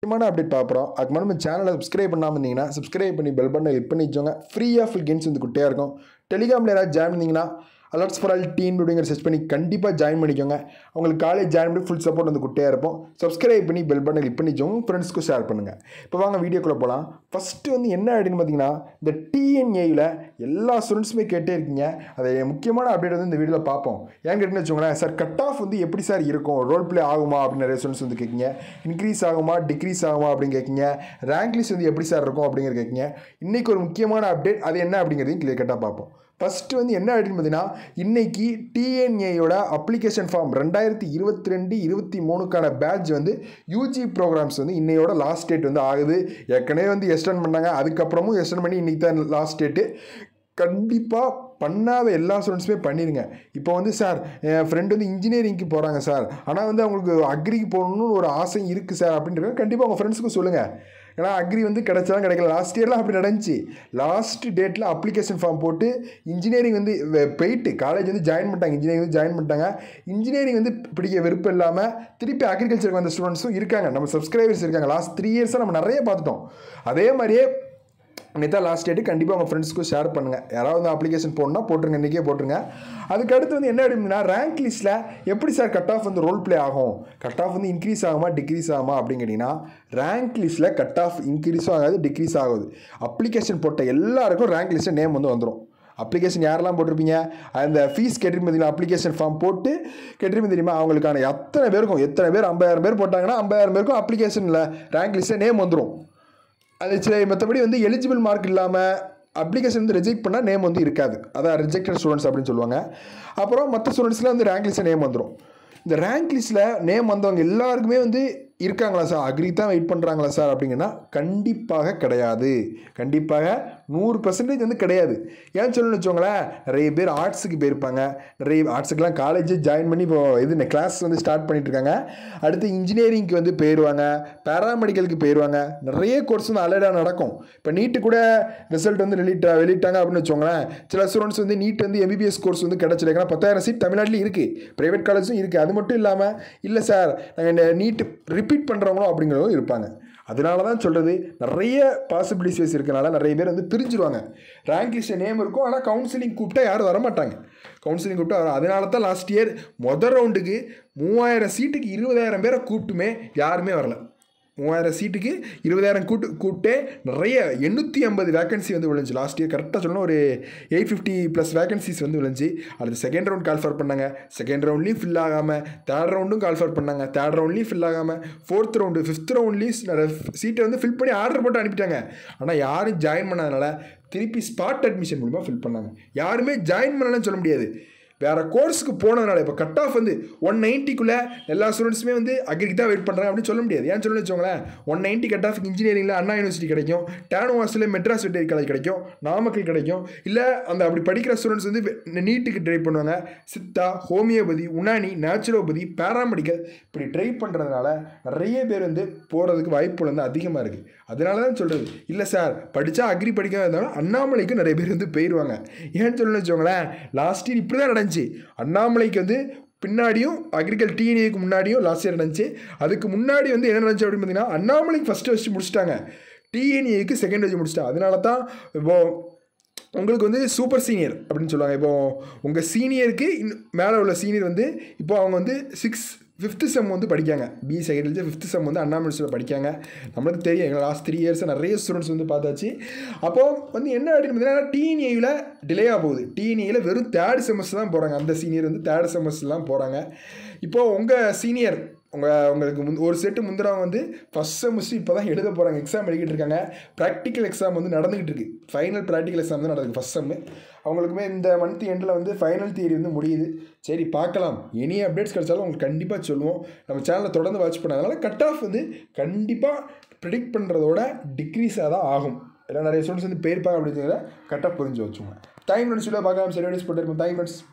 முக்கியமான அப்டேட் பார்க்குறோம் அதுக்கு முன்னாடி நம்ம சேனலை சப்ஸ்கிரைப் பண்ணாமல் இருந்தீங்கன்னா சப்ஸ்கிரைப் பண்ணி பெல் பட்டனை ஹிட் பண்ணி வச்சோங்க ஃப்ரீயாக ஃபுல் கேம்ஸ் வந்து குட்டியாக இருக்கும் டெலிகிராமில் யாராவது ஜாயின் பண்ணிங்கன்னா அலர்ட்ஸ் ஃபார் ஆல் டீம் அப்படிங்கிற சர்ச் பண்ணி கண்டிப்பாக ஜாயின் பண்ணிக்கோங்க உங்களுக்கு காலேஜ் ஜாயின் பண்ணி ஃபுல் சப்போர்ட் வந்து குட்டியாக இருப்போம் சப்ஸ்கிரைப் பண்ணி பெல் பட்டனை கிளிக் பண்ணி வச்சோங்க ஃப்ரெண்ட்ஸ்க்கு ஷேர் பண்ணுங்கள் இப்போ வாங்க வீடியோக்குள்ளே போகலாம் ஃபஸ்ட்டு வந்து என்ன ஆகிடுன்னு பார்த்தீங்கன்னா இந்த டிஎன்ஏயில் எல்லா ஸ்டூடெண்ட்ஸுமே கேட்டே இருக்கீங்க அது முக்கியமான அப்டேட் வந்து இந்த வீடியோவில் பார்ப்போம் ஏன் கேட்டுன்னு வச்சுக்கோங்களேன் சார் கட் ஆஃப் வந்து எப்படி சார் இருக்கும் ரோல் ப்ளே ஆகுமா அப்படின்னு நிறைய ஸ்டூடெண்ட்ஸ் வந்து கேட்குங்க இன்க்ரீஸ் ஆகுமா டிக்ரீஸ் ஆகுமா அப்படின்னு கேட்குங்க ரேங்க் லிஸ்ட் வந்து எப்படி சார் இருக்கும் அப்படிங்கிற கேட்குங்க இன்றைக்கி ஒரு முக்கியமான அப்டேட் அது என்ன அப்படிங்கிறதையும் கிளியர் கட்டாக பார்ப்போம் ஃபஸ்ட்டு வந்து என்ன அப்படின்னு பார்த்தீங்கன்னா இன்னைக்கு டிஎன்ஏயோட அப்ளிகேஷன் ஃபார்ம் ரெண்டாயிரத்தி இருபத்தி ரெண்டு இருபத்தி மூணுக்கான பேட்ச் வந்து யூஜி ப்ரோக்ராம்ஸ் வந்து இன்னையோட லாஸ்ட் டேட் வந்து ஆகுது ஏற்கனவே வந்து எக்ஸ்டெண்ட் பண்ணாங்க அதுக்கப்புறமும் எக்ஸ்டெண்ட் பண்ணி இன்றைக்கி தான் லாஸ்ட் டேட்டு கண்டிப்பாக பண்ணாத எல்லா ஸ்டூடெண்ட்ஸுமே பண்ணிடுங்க இப்போ வந்து சார் என் ஃப்ரெண்டு வந்து இன்ஜினியரிங்க்கு போகிறாங்க சார் ஆனால் வந்து அவங்களுக்கு அக்ரிக்கு போகணுன்னு ஒரு ஆசை இருக்குது சார் அப்படின்றது கண்டிப்பாக உங்கள் ஃப்ரெண்ட்ஸுக்கு சொல்லுங்கள் ஏன்னா அக்ரி வந்து கிடைச்சாலும் கிடைக்கல லாஸ்ட் இயர்லாம் அப்படி நடந்துச்சு லாஸ்ட் டேட்டில் அப்ளிகேஷன் ஃபார்ம் போட்டு இன்ஜினியரிங் வந்து வெ- போயிட்டு காலேஜ் வந்து ஜாயின் பண்ணிட்டாங்க இன்ஜினியரிங் வந்து ஜாயின் பண்ணிட்டாங்க இன்ஜினியரிங் வந்து பிடிக்க விருப்பம் இல்லாமல் திருப்பி அக்ரிகல்ச்சருக்கு வந்த ஸ்டூடெண்ட்ஸும் இருக்காங்க நம்ம சப்ஸ்கிரைபர்ஸ் இருக்காங்க லாஸ்ட் த்ரீ இயர்ஸாக நம்ம நிறைய பார்த்துட்டோம் அதே மாதிரியே நேற்று லாஸ்ட் டேட்டு கண்டிப்பாக உங்கள் ஃப்ரெண்ட்ஸ்க்கும் ஷேர் பண்ணுங்கள் யாராவது வந்து அப்ளிகேஷன் போடணும்னா போட்டுருங்க இன்றைக்கே போட்டுருங்க அதுக்கு அடுத்து வந்து என்ன அப்படின்னா ரேங்க் லிஸ்ட்டில் எப்படி சார் கட் ஆஃப் வந்து ரோல் ப்ளே ஆகும் கட் ஆஃப் வந்து இன்க்ரீஸ் ஆகுமா டிக்ரீஸ் ஆகுமா அப்படின்னு கேட்டிங்கன்னா ரேங்க் லிஸ்ட்டில் கட் ஆஃப் இன்க்ரீஸும் ஆகாது டிக்ரீஸ் ஆகுது அப்ளிகேஷன் போட்ட எல்லாருக்கும் ரேங்க் லிஸ்ட்டில் நேம் வந்து வந்துடும் அப்ளிகேஷன் யாரெல்லாம் போட்டிருப்பீங்க அந்த ஃபீஸ் கேட்டிருப்பீங்க பார்த்தீங்களா அப்ளிகேஷன் ஃபார்ம் போட்டு கேட்டிருப்பீங்க தெரியுமா அவங்களுக்கான எத்தனை பேருக்கும் எத்தனை பேர் ஐம்பதாயிரம் பேர் போட்டாங்கன்னா ஐம்பதாயிரம் பேருக்கும் அப்ளிகேஷனில் ரேங்க் லிஸ்ட்டில் நேம் வந்துடும் அது சில மற்றபடி வந்து எலிஜிபிள் மார்க் இல்லாமல் அப்ளிகேஷன் வந்து ரிஜெக்ட் பண்ணால் நேம் வந்து இருக்காது அதான் ரிஜெக்டட் ஸ்டூடெண்ட்ஸ் அப்படின்னு சொல்லுவாங்க அப்புறம் மற்ற ஸ்டூடெண்ட்ஸில் வந்து ரேங்க் லிஸ்ட்டில் நேம் வந்துடும் இந்த ரேங்க் லிஸ்ட்டில் நேம் வந்தவங்க எல்லாருக்குமே வந்து இருக்காங்களா சார் அக்ரி தான் வெயிட் பண்ணுறாங்களா சார் அப்படிங்கன்னா கண்டிப்பாக கிடையாது கண்டிப்பாக நூறு பர்சன்டேஜ் வந்து கிடையாது ஏன் சொல்லணும்னு வச்சுக்கோங்களேன் நிறைய பேர் ஆர்ட்ஸுக்கு போயிருப்பாங்க நிறைய ஆர்ட்ஸுக்கெலாம் காலேஜ் ஜாயின் பண்ணி இப்போ இது கிளாஸ் வந்து ஸ்டார்ட் பண்ணிட்டு இருக்காங்க அடுத்து இன்ஜினியரிங்க்கு வந்து போயிடுவாங்க பேராமெடிக்கலுக்கு போயிடுவாங்க நிறைய கோர்ஸ் வந்து அலர்டாக நடக்கும் இப்போ நீட்டு கூட ரிசல்ட் வந்து வெளியிட்ட வெளியிட்டாங்க அப்படின்னு வச்சுக்கோங்களேன் சில ஸ்டூடெண்ட்ஸ் வந்து நீட் வந்து எம்பிபிஎஸ் கோர்ஸ் வந்து கிடச்சிருக்கா பத்தாயிரம் சீட் தமிழ்நாட்டில் இருக்குது ப்ரைவேட் காலேஜும் இருக்குது அது மட்டும் இல்லாமல் இல்லை சார் நாங்கள் நீட் ரிப்பீட் பண்ணுறவங்களும் அப்படிங்கிறவங்க இருப்பாங்க அதனால தான் சொல்கிறது நிறைய பாசிபிலிட்டிஸ் இருக்கனால நிறைய பேர் வந்து பிரிஞ்சிருவாங்க ரேங்க் லிஸ்ட் நேம் இருக்கும் ஆனால் கவுன்சிலிங் கூப்பிட்டா யாரும் வரமாட்டாங்க கவுன்சிலிங் கூப்பிட்டா வர அதனால தான் லாஸ்ட் இயர் மொதல் ரவுண்டுக்கு மூவாயிரம் சீட்டுக்கு இருபதாயிரம் பேரை கூப்பிட்டுமே யாருமே வரல மூவாயிரம் சீட்டுக்கு இருபதாயிரம் கூட்டு கூப்பிட்டே நிறைய எண்ணூற்றி ஐம்பது வேகன்சி வந்து விழுந்துச்சு லாஸ்ட் இயர் கரெக்டாக சொல்லணும் ஒரு எயிட் ஃபிஃப்டி ப்ளஸ் வேகன்சிஸ் வந்து விழுந்துச்சு அடுத்து செகண்ட் ரவுண்ட் கால்ஃபர் பண்ணாங்க செகண்ட் ரவுண்ட்லேயும் ஃபில் ஆகாமல் தேர்ட் ரவுண்டும் கால்ஃபர் பண்ணாங்க தேர்ட் ரவுண்ட்லேயும் ஃபில் ஆகாமல் ஃபோர்த் ரவுண்டு ஃபிஃப்த் ரவுண்ட்லேயும் சீட்டை வந்து ஃபில் பண்ணி ஆர்டர் போட்டு அனுப்பிட்டாங்க ஆனால் யாரும் ஜாயின் பண்ணாதனால திருப்பி ஸ்பாட் அட்மிஷன் மூலிமா ஃபில் பண்ணாங்க யாருமே ஜாயின் பண்ணலன்னு சொல்ல முடியாது வேறு கோர்ஸுக்கு போனதுனால இப்போ கட் ஆஃப் வந்து ஒன் நைன்ட்டிக்குள்ளே எல்லா ஸ்டூடெண்ட்ஸுமே வந்து அக்ரிக்கு தான் வெயிட் பண்ணுறாங்க அப்படின்னு சொல்ல முடியாது ஏன் சொல்லணும்னு வச்சுக்கோங்களேன் ஒன் நைன்ட்டி கட் ஆஃப் இன்ஜினியரிங்கில் அண்ணா யூனிவர்சிட்டி கிடைக்கும் டேனுவாஸில் மெட்ராஸ் வெட்டரி காலேஜ் கிடைக்கும் நாமக்கல் கிடைக்கும் இல்லை அந்த அப்படி படிக்கிற ஸ்டூடெண்ட்ஸ் வந்து நீட்டுக்கு ட்ரை பண்ணுவாங்க Siddha homeopathy Unani naturopathy paramedical இப்படி ட்ரை பண்ணுறதுனால நிறைய பேர் வந்து போகிறதுக்கு வாய்ப்புகள் வந்து அதிகமாக இருக்குது அதனால தான் சொல்கிறது இல்லை சார் படித்தா அக்ரி படிக்காத இருந்தாலும் அண்ணாமலைக்கு நிறைய பேர் வந்து போயிடுவாங்க ஏன்னு சொல்லணும்னு வச்சுக்கோங்களேன் லாஸ்ட் இயர் இப்படி தான் நடந்துச்சு அண்ணாமலைக்கு வந்து பின்னாடியும் அக்ரிகல் டிஎன்ஏக்கு முன்னாடியும் லாஸ்ட் இயர் நடந்துச்சு அதுக்கு முன்னாடி வந்து என்ன நடந்துச்சு அப்படின்னு பார்த்தீங்கன்னா அண்ணாமலைக்கு ஃபஸ்ட்டு வச்சு முடிச்சிட்டாங்க டிஎன்ஏக்கு செகண்ட் வச்சு முடிச்சிட்டாங்க அதனால தான் இப்போ உங்களுக்கு வந்து சூப்பர் சீனியர் அப்படின்னு சொல்லுவாங்க இப்போ உங்கள் சீனியருக்கு இன்னும் மேலே உள்ள சீனியர் வந்து இப்போ அவங்க வந்து சிக்ஸ் ஃபிஃப்த்து செம் வந்து படிக்காங்க பி செகண்ட் ஃபிஃப்த்து செம் வந்து அண்ணா யூனிவர்சிட்டியில் படிக்காங்க நம்மளுக்கு தெரியும் எங்கள் லாஸ்ட் த்ரீ இயர்ஸ் நிறைய ஸ்டூடெண்ட்ஸ் வந்து பார்த்தாச்சு அப்போ வந்து என்ன அப்படின்னு பார்த்தீங்கன்னா டிஎன்ஏயில் டிலே ஆக போகுது டிஎன்ஏயில் வெறும் தேர்ட் செமஸ்டர் தான் போகிறாங்க அந்த சீனியர் வந்து தேர்ட் செமஸ்டர் தான் போகிறாங்க இப்போது உங்கள் சீனியர் உங்கள் உங்களுக்கு முன் ஒரு செட்டு முந்திரவங்க வந்து ஃபஸ்ட் செமஸ்டர் இப்போ தான் எழுத போகிறாங்க எக்ஸாம் எழுதிட்டு இருக்காங்க ப்ராக்டிக்கல் எக்ஸாம் வந்து நடந்துகிட்டு இருக்கு ஃபைனல் ப்ராக்டிக்கல் எக்ஸாம் தான் நடக்குது ஃபஸ்ட் செம்மு அவங்களுக்குமே இந்த மந்த் எண்டில் வந்து ஃபைனல் தியரி வந்து முடியுது சரி பார்க்கலாம் எனி அப்டேட்ஸ் கிடைச்சாலும் உங்களுக்கு கண்டிப்பாக சொல்லுவோம் நம்ம சேனலை தொடர்ந்து வாட்ச் பண்ணாதனால கட் ஆஃப் வந்து கண்டிப்பாக ப்ரிடிக்ட் பண்ணுறதோட டிக்ரீஸாக தான் ஆகும் எல்லாம் நிறைய ஸ்டூடெண்ட்ஸ் வந்து போயிருப்பாங்க அப்படிங்கிறத கரெக்டாக புரிஞ்சு வச்சுக்கோங்க தேங்க் ஃப்ரெண்ட்ஸ் பார்க்கலாம் சரி போட்டுருப்போம் தேங்க் ஃப்ரெண்ட்ஸ்